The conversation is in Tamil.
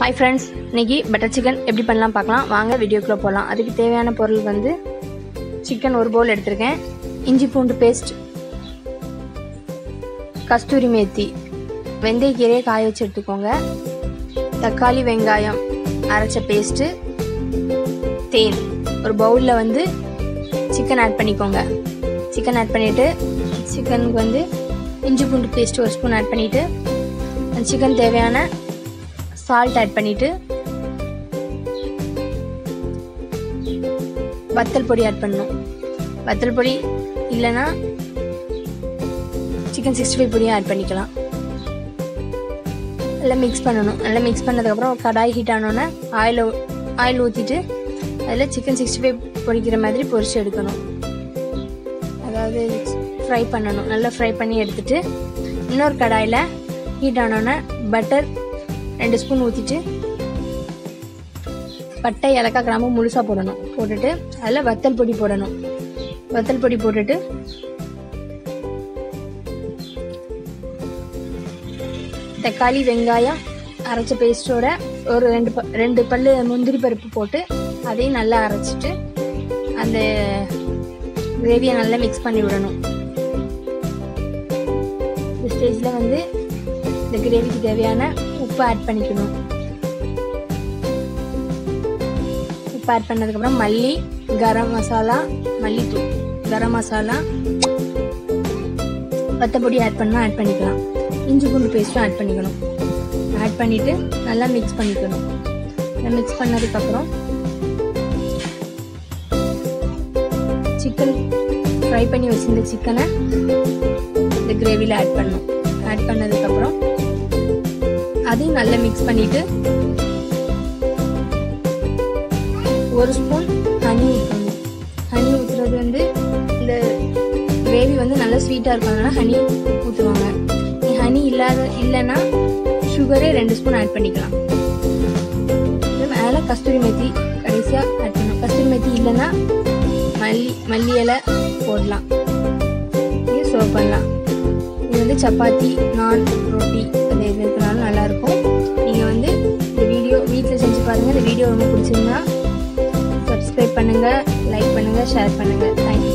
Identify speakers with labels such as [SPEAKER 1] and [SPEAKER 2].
[SPEAKER 1] ஹாய் ஃப்ரெண்ட்ஸ் இன்னைக்கு பட்டர் சிக்கன் எப்படி பண்ணலாம் பார்க்கலாம் வாங்க வீடியோக்குள்ளே போகலாம் அதுக்கு தேவையான பொருள் வந்து சிக்கன் ஒரு பவுல் எடுத்திருக்கேன் இஞ்சி பூண்டு பேஸ்ட் கஸ்தூரி மேத்தி வெந்தயக்கீரையை காய வச்சு எடுத்துக்கோங்க தக்காளி வெங்காயம் அரைச்ச பேஸ்ட்டு தேன் ஒரு பவுலில் வந்து சிக்கன் ஆட் பண்ணிக்கோங்க சிக்கன் ஆட் பண்ணிவிட்டு சிக்கனுக்கு வந்து இஞ்சி பூண்டு பேஸ்ட் ஒரு ஸ்பூன் ஆட் பண்ணிவிட்டு அந்த சிக்கன் தேவையான சால்ட் ஆட் பண்ணிவிட்டு வத்தல் பொடி ஆட் பண்ணணும் வத்தல் பொடி இல்லைன்னா சிக்கன் சிக்ஸ்டி ஃபைவ் பொடியும் ஆட் பண்ணிக்கலாம் நல்லா மிக்ஸ் பண்ணணும் நல்லா மிக்ஸ் பண்ணதுக்கப்புறம் கடாய் ஹீட் ஆனோன்னே ஆயில் ஆயில் ஊற்றிட்டு அதில் சிக்கன் சிக்ஸ்டி ஃபைவ் பொரிக்கிற மாதிரி பொரிச்சு எடுக்கணும் அதாவது ஃப்ரை பண்ணணும் நல்லா ஃப்ரை பண்ணி எடுத்துட்டு இன்னொரு கடாயில் ஹீட் ஆனோன்னே பட்டர் ரெண்டு ஸ்பூன் ஊற்றிட்டு பட்டை ஏலக்காய் கிராம்பு முழுசாக போடணும் போட்டுட்டு அதில் வத்தல் பொடி போடணும் வத்தல் பொடி போட்டுட்டு தக்காளி வெங்காயம் அரைச்ச பேஸ்ட்டோட ஒரு ரெண்டு ப ரெண்டு பல்லு முந்திரி பருப்பு போட்டு அதையும் நல்லா அரைச்சிட்டு அந்த கிரேவியை நல்லா மிக்ஸ் பண்ணி விடணும் இந்த ஸ்டேஜில் வந்து இந்த கிரேவிக்கு தேவையான உப்பு ஆட் பண்ணிக்கணும் உப்பு ஆட் பண்ணதுக்கப்புறம் மல்லி கரம் மசாலா மல்லித்தூள் கரம் மசாலா வத்தப்பொடி ஆட் பண்ணால் ஆட் பண்ணிக்கலாம் இஞ்சி பூண்டு பேஸ்ட்டும் ஆட் பண்ணிக்கணும் ஆட் பண்ணிவிட்டு நல்லா மிக்ஸ் பண்ணிக்கணும் நல்லா மிக்ஸ் பண்ணதுக்கப்புறம் சிக்கன் ஃப்ரை பண்ணி வச்சிருந்த சிக்கனை இந்த கிரேவியில் ஆட் பண்ணணும் ஆட் பண்ணதுக்கப்புறம் அதையும் நல்லா மிக்ஸ் பண்ணிவிட்டு ஒரு ஸ்பூன் ஹனி ஊற்றணும் ஹனி ஊற்றுறது வந்து இந்த கிரேவி வந்து நல்லா ஸ்வீட்டாக இருக்கும் அதனால ஹனி ஊற்றுவாங்க நீ ஹனி இல்லாத இல்லைன்னா சுகரே ரெண்டு ஸ்பூன் ஆட் பண்ணிக்கலாம் இது மேலே கஸ்தூரி மெத்தி கடைசியாக ஆட் பண்ணணும் கஸ்தூரி மெத்தி இல்லைன்னா மல்லி மல்லி இலை போடலாம் இது சர்வ் பண்ணலாம் இது வந்து சப்பாத்தி நான் ரொட்டி அது எது இருக்கிறனாலும் நல்லாயிருக்கும் நீங்கள் வந்து இந்த வீடியோ வீட்டில் செஞ்சு பாருங்கள் இந்த வீடியோ ரொம்ப பிடிச்சிருந்தா சப்ஸ்கிரைப் பண்ணுங்கள் லைக் பண்ணுங்கள் ஷேர் பண்ணுங்கள் தேங்க்யூ